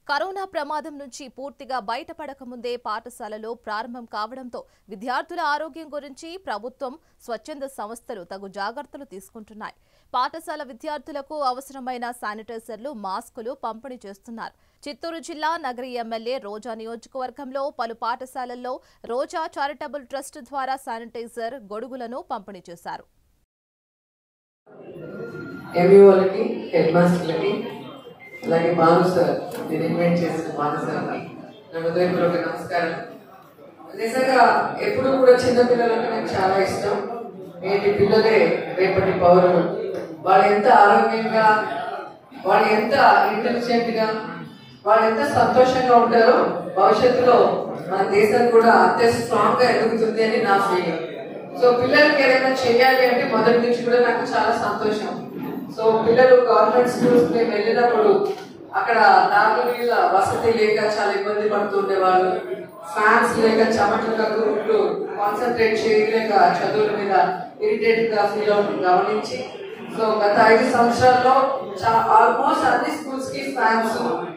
Corona ప్రమాదం నుంచి పూర్తిగా బయటపడకముందే పాఠశాలలో ప్రారంభం కావడంతో విద్యార్థుల ఆరోగ్యం గురించి ప్రభుత్వం స్వచ్ఛంద సంస్థలు తగు జాగ్రత్తలు తీసుకుంటున్నాయి పాఠశాల విద్యార్థులకు అవసరమైన శానిటైజర్లు మాస్కులు పంపిణీ చేస్తున్నారు చిత్తూరు జిల్లా నగరి ఎమ్మెల్యే రోజా నియోజకవర్గంలో పలు పాఠశాలల్లో రోజా చారిటబుల్ ట్రస్ట్ ద్వారా శానిటైజర్ గొడుగులను పంపిణీ చేశారు ఎంఈఓలకి హెడ్ మాస్టర్లకి అలాగే భాను సార్ నేను ఇన్వైట్ చేసిన భాను సార్కి నా హృదయపూర్వక నమస్కారం నిజంగా ఎప్పుడు కూడా చిన్న పిల్లలంటే నాకు చాలా ఇష్టం నేటి పిల్లలే రేపటి పౌరులు వాళ్ళు ఎంత ఆరోగ్యంగా వాళ్ళు ఎంత ఇంటెలిజెంట్ గా వాళ్ళు ఎంత సంతోషంగా ఉంటారో భవిష్యత్తులో మన దేశం కూడా అంతే స్ట్రాంగ్ గా ఎదుగుతుంది అని నా ఫీలింగ్ సో పిల్లలకి ఏదైనా చేయాలి అంటే మొదటి నుంచి కూడా నాకు చాలా సంతోషం సో పిల్లలు గవర్నమెంట్ స్కూల్స్ మేము వెళ్ళినప్పుడు అక్కడ నాలుగు నీళ్ళ వసతి లేక చాలా ఇబ్బంది పడుతుండేవాళ్ళు ఫ్యాన్స్ లేక చెమటలు కక్కుకుంటూ కాన్సన్ట్రేట్ చేయలేక చదువుల మీద ఇరిటేట్ గా ఫీల్ అవుతూ గమనించి సో గత ఐదు సంవత్సరాల్లో ఆల్మోస్ట్ అన్ని స్కూల్స్ కి ఫ్యాన్స్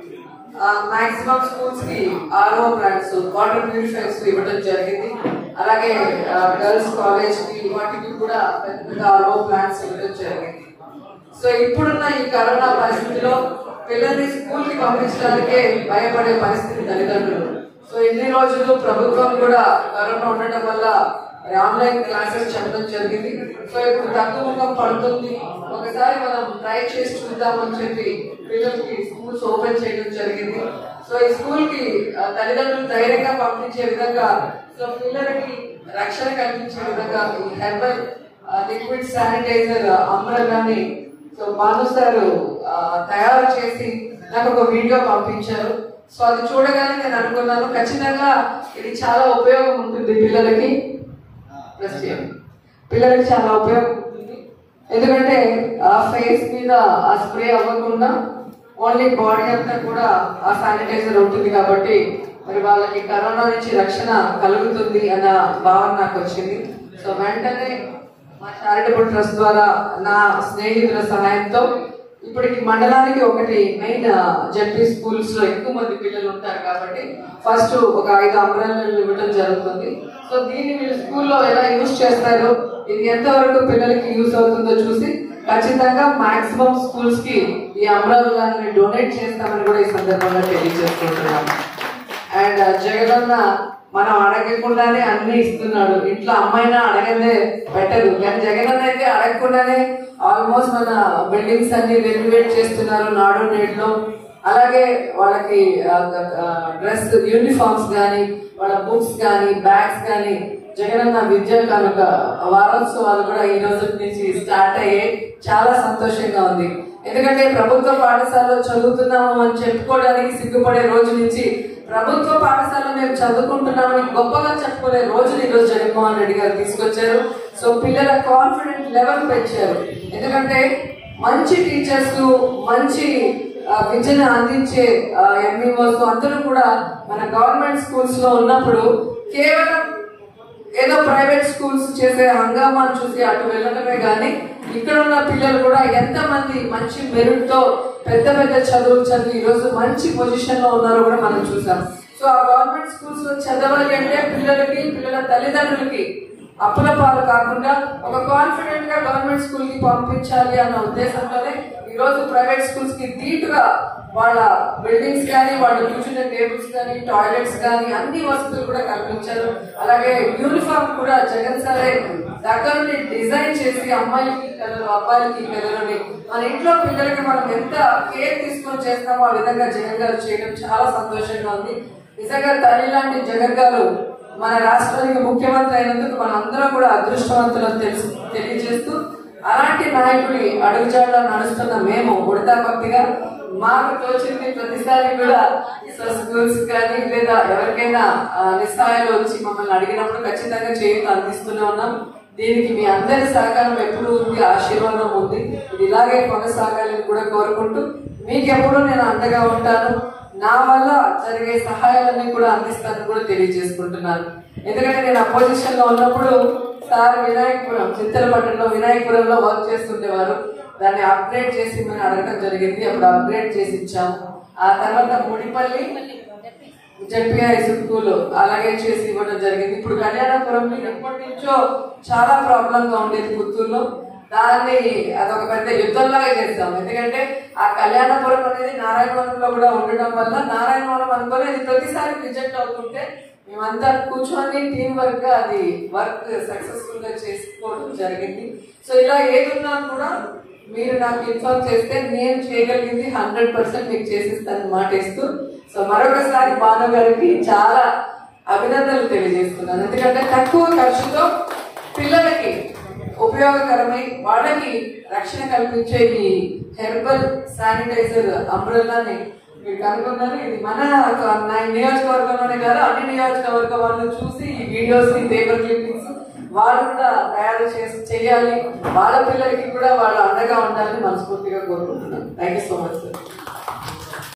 మాక్సిమం స్కూల్స్ కి ఆర్ఓ ప్లాంట్స్ వాటర్ ప్యూరిఫైర్స్ ఇవ్వడం జరిగింది అలాగే గర్ల్స్ కాలేజ్ కి వాటికి కూడా పెద్ద పెద్ద ఆర్ఓ ప్లాంట్స్ ఇవ్వడం జరిగింది సో ఇప్పుడున్న ఈ కరోనా పరిస్థితిలో పిల్లల్ని స్కూల్ కి పంపించడానికే భయపడే పరిస్థితి తల్లిదండ్రులు సో ఇన్ని రోజులు ప్రభుత్వం కూడా కరోనా ఉండటం వల్ల ఆన్లైన్ క్లాసెస్ చెప్పడం జరిగింది సో ఇప్పుడు తగ్గుముఖం పడుతుంది ఒకసారి మనం ట్రై చేసి చూద్దామని చెప్పి పిల్లలకి స్కూల్స్ ఓపెన్ చేయడం జరిగింది సో ఈ స్కూల్ కి ఆ, తల్లిదండ్రులు ధైర్యంగా పంపించే విధంగా సో పిల్లలకి రక్షణ కల్పించే విధంగా ఈ హెర్బల్ లిక్విడ్ శానిటైజర్ అమ్రగాని సో భాను సార్ ఆ, తయారు చేసి నాకు ఒక వీడియో పంపించారు సో అది చూడగానే నేను అనుకున్నాను ఖచ్చితంగా ఇది చాలా ఉపయోగం ఉంటుంది పిల్లలకి ప్లస్ చేయండి. పిల్లలకి చాలా ఉపయోగం ఉంటుంది ఎందుకంటే ఆ ఫేస్ మీద ఆ స్ప్రే అవ్వకుండా ఓన్లీ బాడీ అంతా కూడా ఆ శానిటైజర్ ఉంటుంది కాబట్టి మరి వాళ్ళకి కరోనా నుంచి రక్షణ కలుగుతుంది అన్న భావన నాకు వచ్చింది సో వెంటనే మా చారిటబుల్ ట్రస్ట్ ద్వారా నా స్నేహితుల సహాయంతో ఇప్పటికి మండలానికి ఒకటి మెయిన్ జడ్పీ స్కూల్స్ లో ఎక్కువ మంది పిల్లలు ఉంటారు కాబట్టి ఫస్ట్ ఒక ఐదు అంబ్రెల్లాలు ఇవ్వడం జరుగుతుంది సో దీన్ని మీరు స్కూల్లో ఎలా యూజ్ చేస్తారు ఇది ఎంతవరకు పిల్లలకి యూజ్ అవుతుందో చూసి ఖచ్చితంగా మాక్సిమం స్కూల్స్ కి ఈ అంబ్రెల్లాని డొనేట్ చేస్తామని కూడా ఈ సందర్భంగా తెలియజేసుకుంటున్నాం అండ్ జగనన్న మనం అడగకుండానే అన్ని ఇస్తున్నాడు ఇంట్లో అమ్మాయినా అడగదే పెట్టదు కానీ జగనన్న అయితే అడగకుండానే ఆల్మోస్ట్ మన బిల్డింగ్స్ అన్ని రెనోవేట్ చేస్తున్నారు నాడు నేడులో అలాగే వాళ్ళకి డ్రెస్ యూనిఫామ్స్ కానీ వాళ్ళ బుక్స్ కానీ బ్యాగ్స్ కానీ జగనన్న విద్యా కానుక వారోత్సవాలు కూడా ఈ రోజు నుంచి స్టార్ట్ అయ్యాయి చాలా సంతోషంగా ఉంది ఎందుకంటే ప్రభుత్వ పాఠశాలలో చదువుతున్నాము అని చెప్పుకోవడానికి సిగ్గుపడే రోజు నుంచి ప్రభుత్వ పాఠశాలలో మేము చదువుకుంటున్నామని గొప్పగా చెప్పుకునే రోజులు ఈ రోజు జగన్మోహన్ రెడ్డి గారు తీసుకొచ్చారు సో పిల్లల కాన్ఫిడెంట్ లెవెల్ పెంచారు ఎందుకంటే మంచి టీచర్స్ మంచి ఆ, విద్యను అందించే ఎంఈఓస్ అందరూ కూడా మన గవర్నమెంట్ స్కూల్స్ లో ఉన్నప్పుడు కేవలం ఏదో ప్రైవేట్ స్కూల్స్ చేసే హంగామాను చూసి అటు వెళ్ళడమే గాని ఇక్కడ ఉన్న పిల్లలు కూడా ఎంత మంది మంచి మెరిట్ తో పెద్ద పెద్ద చదువులు చదివి ఈ రోజు మంచి పొజిషన్ లో ఉన్నారో కూడా మనం చూసాం సో ఆ గవర్నమెంట్ స్కూల్స్ లో చదవాలి అంటే పిల్లలకి పిల్లల తల్లిదండ్రులకి అప్పుల పాలు కాకుండా ఒక కాన్ఫిడెంట్ గా గవర్నమెంట్ స్కూల్ కి పంపించాలి అన్న ఉద్దేశంతోనే ఈ రోజు ప్రైవేట్ స్కూల్స్ కి ధీటుగా వాళ్ళ బిల్డింగ్స్ కానీ వాళ్ళు కూర్చునే టేబుల్స్ కానీ టాయిలెట్స్ కానీ అన్ని వసతులు కూడా కల్పించారు అలాగే యూనిఫామ్ కూడా జగన్ సరే దగ్గర నుండి డిజైన్ చేసి అమ్మాయిలకి కలరు అబ్బాయిలకి కలరు మన ఇంట్లో పిల్లలకి మనం ఎంత కేర్ తీసుకొని చేస్తామో ఆ విధంగా జగన్ గారు చేయడం చాలా సంతోషంగా ఉంది నిజంగా తల్లి లాంటి జగన్ గారు మన రాష్ట్రానికి ముఖ్యమంత్రి అయినందుకు మన అందరం కూడా అదృష్టవంతులను తెలుసు తెలియజేస్తూ అలాంటి నాయకుడి అడుగుజాడలో నడుస్తున్న మేము ఉడతా భక్తిగా మాకు తోచింది ప్రతిసారి కూడా సో స్కూల్స్ కానీ లేదా ఎవరికైనా ఆ, నిస్సహాయాలు వచ్చి మమ్మల్ని అడిగినప్పుడు ఖచ్చితంగా చేయూత అందిస్తూనే ఉన్నాం దీనికి మీ అందరి సహకారం ఎప్పుడు ఉంది ఆశీర్వాదం ఉంది ఇది ఇలాగే కొనసాగాలని కూడా కోరుకుంటూ మీకు ఎప్పుడు నేను అండగా ఉంటాను నా వల్ల జరిగే సహాయాలన్నీ కూడా అందిస్తానని కూడా తెలియజేసుకుంటున్నాను ఎందుకంటే నేను అపోజిషన్ లో ఉన్నప్పుడు సార్ వినాయకపురం చిత్తలపట్నంలో వినాయకపురంలో వర్క్ చేస్తుండేవారు దాన్ని అప్గ్రేడ్ చేసి మనం అడగడం జరిగింది అప్పుడు అప్గ్రేడ్ చేసి ఇచ్చాము ఆ తర్వాత ముడిపల్లి జడ్పీఐ స్కూల్ అలాగే చేసి ఇవ్వడం జరిగింది ఇప్పుడు కళ్యాణపురంలో ఎప్పటి నుంచో చాలా ప్రాబ్లం గా ఉండేది పుత్తూరులో దాన్ని అదొక పెద్ద యుద్ధంలాగా చేస్తాం ఎందుకంటే ఆ కళ్యాణపురం అనేది నారాయణవనంలో కూడా ఉండడం వల్ల నారాయణవనం అనుకోని అది ప్రతిసారి రిజెక్ట్ అవుతుంటే మేమంతా కూర్చొని టీం వర్క్ గా అది వర్క్ సక్సెస్ఫుల్ గా చేసుకోవడం జరిగింది సో ఇలా ఏదున్నా కూడా మీరు నాకు ఇన్ఫార్మ్ చేస్తే నేను చేయగలిగింది హండ్రెడ్ పర్సెంట్ మీకు చేసిస్తాను మాట ఇస్తూ సో మరొకసారి భాను గారికి చాలా అభినందనలు తెలియజేస్తున్నాను ఎందుకంటే తక్కువ ఖర్చుతో పిల్లలకి ఉపయోగకరమై వాళ్ళకి రక్షణ కల్పించే ఈ హెర్బల్ శానిటైజర్ అంబ్రెల్లాని మీరు కనుగొన్నారు ఇది మన నా నియోజకవర్గంలోనే కాదు అన్ని నియోజకవర్గం వాళ్ళు చూసి ఈ వీడియోస్ ని పేపర్ క్లిప్పింగ్స్ వాళ్ళు కూడా తయారు చేసి చేయాలి వాళ్ళ పిల్లలకి కూడా వాళ్ళు అండగా ఉండాలని మనస్ఫూర్తిగా కోరుకుంటున్నాను thank you so much sir